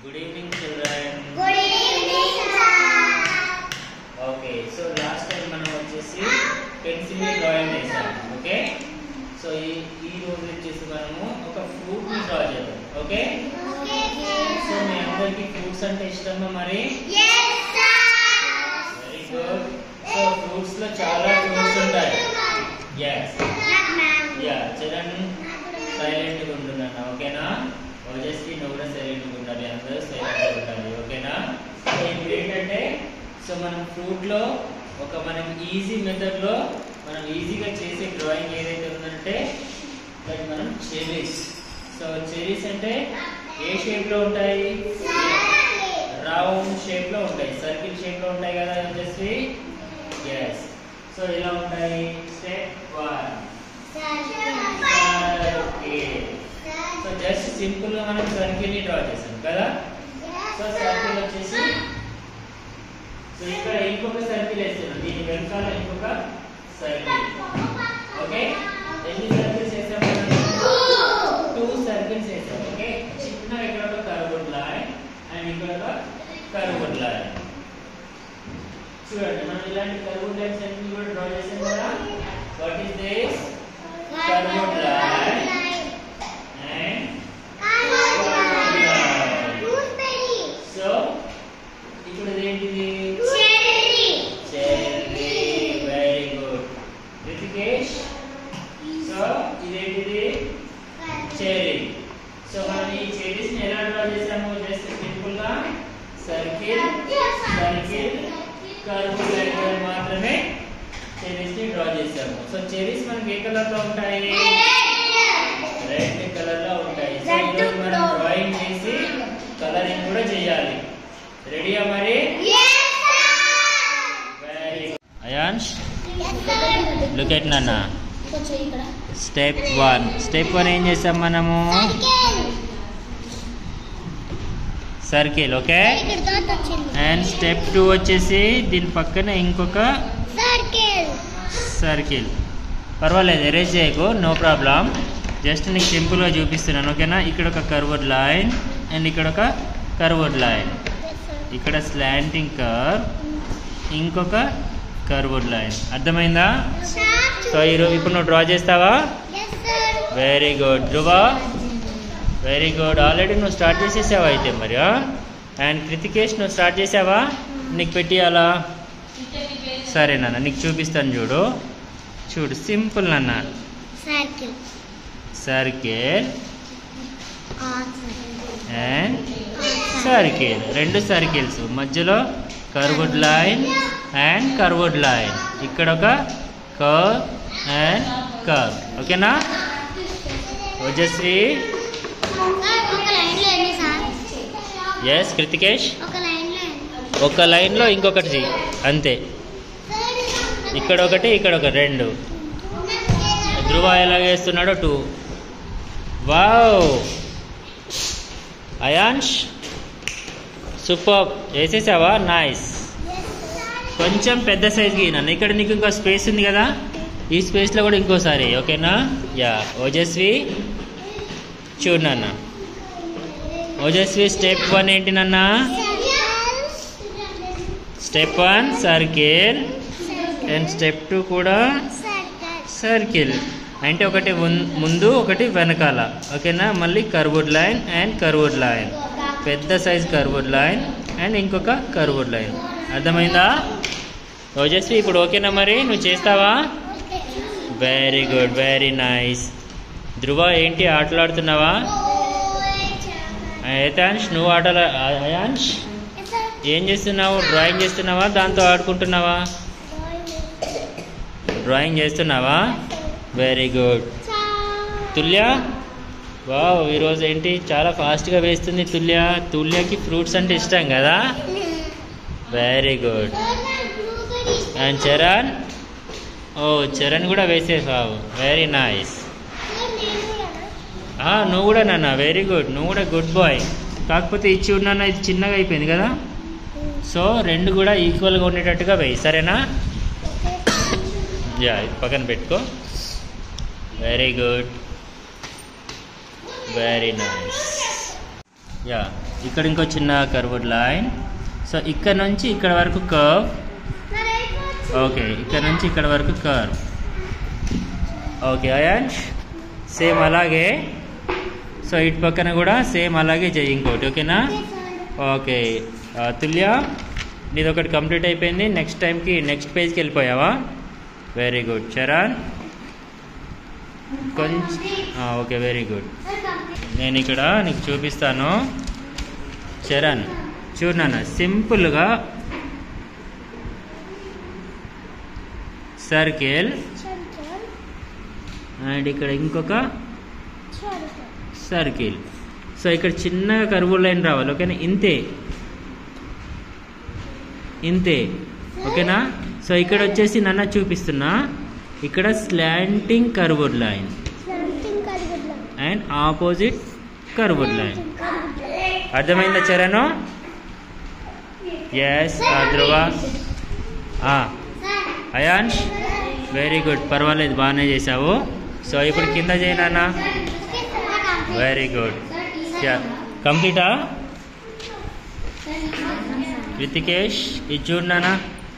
Good evening, children. Good evening, sir. Okay so last time మనం వచ్చేసి pencil drawing చేసాం okay so ఈ ఈ రోజు వచ్చేసి మనము ఒక ఫ్రూట్ ని డ్రా చేద్దాం ఓకే Okay, సో sir. మీ అందరికి ఫ్రూట్స్ అంటే ఇష్టమా మరి Yes, sir. Very good so fruits లో చాలా ఫ్రూట్స్ ఉంటాయి yes Not mango. Yeah Charan silent గా ఉంటున్నాను ఓకేనా ఓజస్వి నువ్వు కూడా సైలెంట్ గా ఉండాలి అందరూ సైలెంట్ గా ఉండాలి ఓకేనా సో ఇప్పుడు ఏంటంటే సో మనం ఫ్రూట్ లో ఒక మనం ఈజీ మెథడ్ లో మనం ఈజీగా చేసే డ్రాయింగ్ ఏదైతే ఉందంటే దాన్ని మనం చెరీస్ సో చెరీస్ అంటే ఏ షేప్ లో ఉంటాయి రౌండ్ షేప్ లో ఉంటాయి సర్కిల్ షేప్ లో ఉంటాయి కదా ఓజస్వి ఎస్ సో ఇలా ఉంటాయి step one circle so just simple గా మనం సర్కిల్ ని డ్రా చేసాం కదా సో సర్కిల్ వచ్చేసి సో ఇక్కడ ఇంకొక సర్కిల్ వేస్తున్నాం దీని వెనకాల ఇంకొక సర్కిల్ ఓకే ఎన్ని సర్కిల్స్ వేసాం టూ సర్కిల్స్ వేసాం ఓకే చిన్న ఇక్కడ ఒక కర్వ్డ్ లైన్ అండ్ ఇక్కడ ఒక కర్వ్డ్ లైన్ చూడండి మనం ఇలాంటి కర్వ్డ్ లైన్స్ అన్ని కూడా డ్రా చేసాం కదా what is this curved line and so ఇప్పుడు ఇదేంటిది cherry very good Rithikesh so ఇదేంటిది చెర్రీ సో మనం ఈ చెర్రీస్ ని ఎలా డ్రా చేసాము జస్ట్ సింపుల్ గా సర్కిల్ సర్కిల్ కర్వ్ లైన్ మాత్రమే చెర్రీస్ ని డ్రా చేసాము సో చెర్రీస్ మనకి ఏ కలర్ లో ఉంటాయి రెడ్ కలర్ లో ఉంటాయి సో Red ఈరోజు మనం brown. డ్రాయింగ్ చేసి కలరింగ్ కూడా చేయాలి రెడీయా మరి వెరీ అయాన్ష్ లుక్ ఎట్ నాన్న స్టెప్ వన్ స్టెప్ వన్ ఏం చేసాం మనము circle okay and step two వచ్చేసి దీని పక్కన ఇంకొక సర్కిల్ పర్వాలేదు ఎరేజ్ చేయకు నో ప్రాబ్లం జస్ట్ నీకు సింపుల్గా చూపిస్తున్నాను ఓకేనా ఇక్కడ ఒక కర్వర్డ్ లైన్ అండ్ ఇక్కడ ఒక కర్వర్డ్ లైన్ ఇక్కడ స్లాంటింగ్ కర్వ్ ఇంకొక కర్వర్డ్ లైన్ అర్థమైందా సో ఈరోజు ఇప్పుడు నువ్వు డ్రా చేస్తావా very good Dhruva very good already నువ్వు స్టార్ట్ చేసేసావా అయితే మరి అండ్ కృతికేష్ నువ్వు స్టార్ట్ చేసావా నీకు పెట్టియాలా సరే నాన్న నీకు చూపిస్తాను చూడు చూడు సింపుల్ నాన్న Circle. Circle On and circle రెండు సర్కిల్స్ మధ్యలో curved line and curved line ఇక్కడ ఒక కర్వ్ అండ్ కర్వ్ ఓకేనా ఓజస్వి ఒక లైన్ లో ఎన్ని సార్ ఎస్ కృతికేష్ ఒక లైన్ లో ఒక లైన్లో ఇంకొకటి అంతే ఇక్కడ ఒకటి ఇక్కడ ఒక రెండు ధ్రువ ఎలా వేస్తున్నాడో టూ వావ్ అయాన్ష్ సూపర్ వేసేసావా నైస్ కొంచెం పెద్ద సైజ్ గీయను ఇక్కడ నీకు ఇంకో స్పేస్ ఉంది కదా ఈ స్పేస్లో కూడా ఇంకోసారి ఓకేనా యా ఓజస్వి చూడు నాన్న ఓజస్వి స్టెప్ వన్ ఏంటి నాన్న step one circle and step two కూడా సర్కిల్ అంటే ఒకటి ముం- ముందు ఒకటి వెనకాల ఓకేనా మళ్ళీ curved line and curved line పెద్ద సైజ్ కర్వుడ్ లైన్ అండ్ ఇంకొక కర్వుడ్ లైన్ అర్థమైందా ఓజస్వి ఇప్పుడు ఓకేనా మరి నువ్వు చేస్తావా very good very nice Dhruva ఏంటి ఆటలాడుతున్నావా అయాన్ష్ నువ్వు ఆటలు అయాన్ష్ ఏం చేస్తున్నావు డ్రాయింగ్ చేస్తున్నావా దాంతో ఆడుకుంటున్నావా డ్రాయింగ్ చేస్తున్నావా వెరీ గుడ్ తుల్య వావ్ ఈరోజు ఏంటి చాలా ఫాస్ట్గా వేస్తుంది తుల్య తుల్యకి ఫ్రూట్స్ అంటే ఇష్టం కదా వెరీ గుడ్ అండ్ చరణ్ ఓ చరణ్ కూడా వేసేసావు వెరీ నైస్ నువ్వు కూడా నాన్న వెరీ గుడ్ నువ్వు కూడా గుడ్ బాయ్ కాకపోతే ఇచ్చి ఉన్నాన్న ఇది చిన్నగా అయిపోయింది కదా సో రెండు కూడా ఈక్వల్గా ఉండేటట్టుగా వేయి సరేనా యా ఇది పక్కన పెట్టుకో very good very nice yeah ఇక్కడ ఇంకో చిన్న కర్వ్డ్ లైన్ సో ఇక్కడ నుంచి ఇక్కడ వరకు కర్వ్ ఓకే ఇక్కడ నుంచి ఇక్కడ వరకు కర్వ్ ఓకే అయాన్ష్ సేమ్ అలాగే సో ఇటు పక్కన కూడా సేమ్ అలాగే చెయ్యి ఇంకోటి ఓకేనా ఓకే ఆ, తుల్య నీది ఒకటి కంప్లీట్ అయిపోయింది నెక్స్ట్ టైంకి నెక్స్ట్ పేజ్కి వెళ్ళిపోయావా వెరీ గుడ్ చరణ్ కొంచెం ఓకే వెరీ గుడ్ నేను ఇక్కడ నీకు చూపిస్తాను చరణ్ చూడు నాన్న సింపుల్గా సర్కిల్ అండ్ ఇక్కడ ఇంకొక సర్కిల్ సో ఇక్కడ చిన్నగా కరువు లైన్ రావాలి ఓకేనా ఇంతే ఇంతే ఓకేనా సో ఇక్కడ వచ్చేసి నన్న చూపిస్తున్నా ఇక్కడ slanting curved line and opposite curved line అర్థమైందా Charan yes Dhruva Ayansh very good పర్వాలేదు బాగానే చేసావు సో ఇప్పుడు కింద చేయనా వెరీ గుడ్ కంప్లీటా రితికేష్ ఇది చూడనా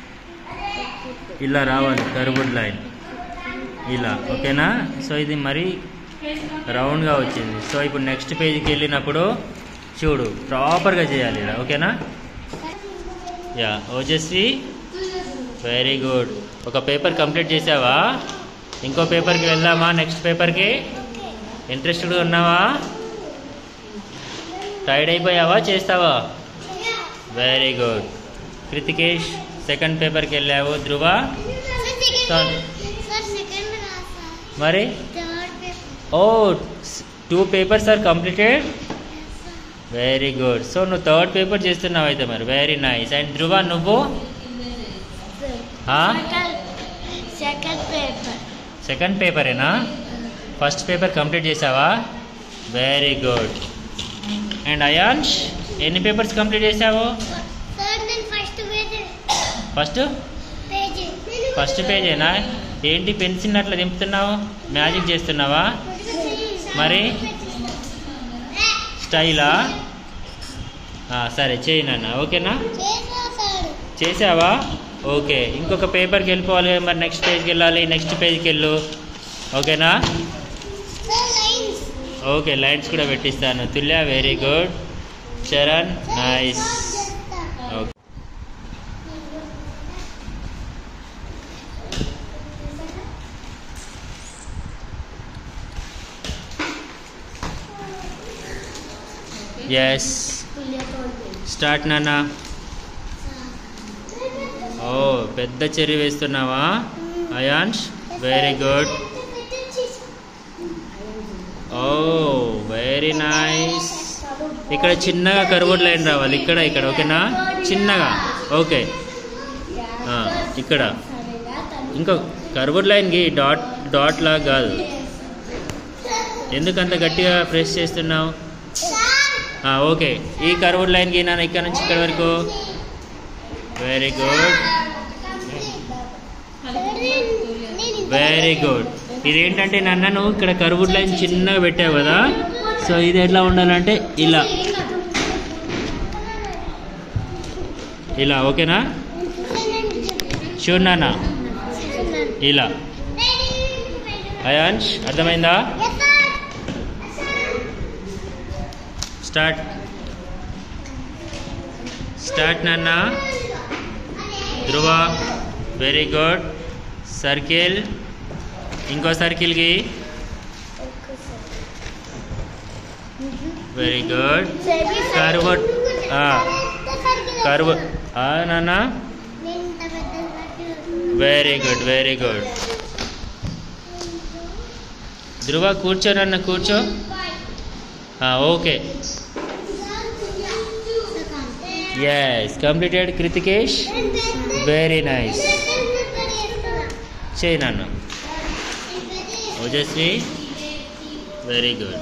ఇలా రావాలి కర్వుడ్ లైన్ ఇలా ఓకేనా సో ఇది మరి రౌండ్గా వచ్చింది సో ఇప్పుడు నెక్స్ట్ పేజీకి వెళ్ళినప్పుడు చూడు ప్రాపర్గా చేయాలి ఇలా ఓకేనా యా ఓజస్వి వెరీ గుడ్ ఒక పేపర్ కంప్లీట్ చేసావా ఇంకో పేపర్కి వెళ్దామా నెక్స్ట్ పేపర్కి ఇంట్రెస్టెడ్గా ఉన్నావా టైర్డ్ అయిపోయావా చేస్తావా వెరీ గుడ్ కృతికేష్ సెకండ్ పేపర్కి వెళ్ళావు ధ్రువ మరి oh two papers are completed very good so నువ్వు థర్డ్ పేపర్ చేస్తున్నావు అయితే మరి వెరీ నైస్ అండ్ ధ్రువ నువ్వు సెకండ్ పేపర్ సెకండ్ పేపరేనా ఫస్ట్ పేపర్ కంప్లీట్ చేసావా వెరీ గుడ్ అండ్ అయాన్ష్ ఎన్ని పేపర్స్ కంప్లీట్ చేసావు థర్డ్ నేను first page first page first పేజేనా ఏంటి పెన్సిల్ అట్లా దింపుతున్నావు మ్యాజిక్ చేస్తున్నావా మరి స్టైలా ఆ, సరే చేయి నాన్న ఓకేనా చేసేసాడు చేసావా ఓకే ఇంకొక పేపర్కి వెళ్ళిపోవాలి కదా, మరి నెక్స్ట్ పేజ్కి వెళ్ళాలి నెక్స్ట్ పేజ్కి వెళ్ళు ఓకేనా సార్ లైన్స్ ఓకే లైన్స్ కూడా పెట్టిస్తాను Tulya very good Charan nice okay yes start నాన్న ఓ పెద్ద చెర్రీ వేస్తున్నావా Ayansh very good oh very nice ఇక్కడ చిన్నగా కర్వుడ్ లైన్ రావాలి ఇక్కడ ఇక్కడ ఓకేనా చిన్నగా ఓకే ఆ, ఇక్కడ ఇంకో కర్వుడ్ లైన్కి డాట్ డాట్ లాగా కాదు ఎందుకు అంత గట్టిగా ప్రెస్ చేస్తున్నావు ఆ, ఓకే ఈ కర్వుడ్ లైన్ గీనాను ఇక్కడ నుంచి ఇక్కడ వరకు వెరీ గుడ్ వెరీ గుడ్ ఇదేంటంటే నన్న నువ్వు ఇక్కడ కర్వుడ్ లైన్ చిన్నగా పెట్టావు కదా సో ఇది ఎట్లా ఉండాలంటే ఇలా ఇలా ఓకేనా చూడు నాన్న ఇలా అయాన్ష్ అర్థమైందా స్టార్ట్ స్టార్ట్ నాన్న ధ్రువ వెరీ గుడ్ సర్కిల్ ఇంకో సర్కిల్కి వెరీ గుడ్ కర్వుడ్ కర్వ్ నాన్న very good very good Dhruva కూర్చో నాన్న కూర్చో okay yes completed Kritikesh very nice చేయి నాన్న Ojaswi very good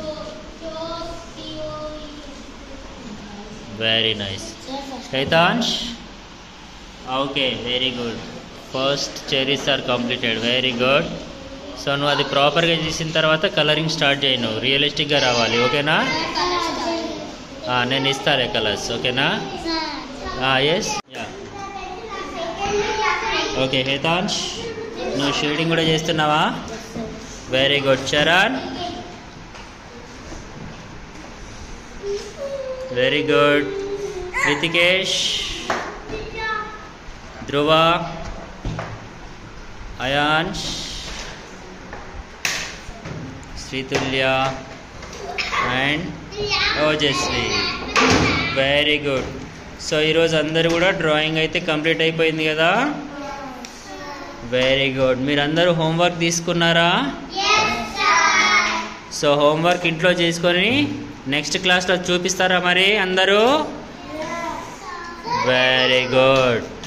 very nice Kaitansh okay very good first cherries are completed very good so నువ్వు అది ప్రాపర్గా చేసిన తర్వాత కలరింగ్ స్టార్ట్ చేయి నువ్వు రియలిస్టిక్గా రావాలి ఓకేనా నేను ఇస్తాలే కలర్స్ ఓకేనా sir yes yeah okay Hetansh నువ్వు షేడింగ్ కూడా చేస్తున్నావా very good Charan very good Ritikesh Dhruva Ayansh Shritulya and Ojaswi very good so ఈరోజు అందరూ కూడా డ్రాయింగ్ అయితే కంప్లీట్ అయిపోయింది కదా వెరీ గుడ్ మీరందరూ హోంవర్క్ తీసుకున్నారా సో హోంవర్క్ ఇంట్లో చేసుకొని నెక్స్ట్ క్లాస్లో చూపిస్తారా మరి అందరూ వెరీ గుడ్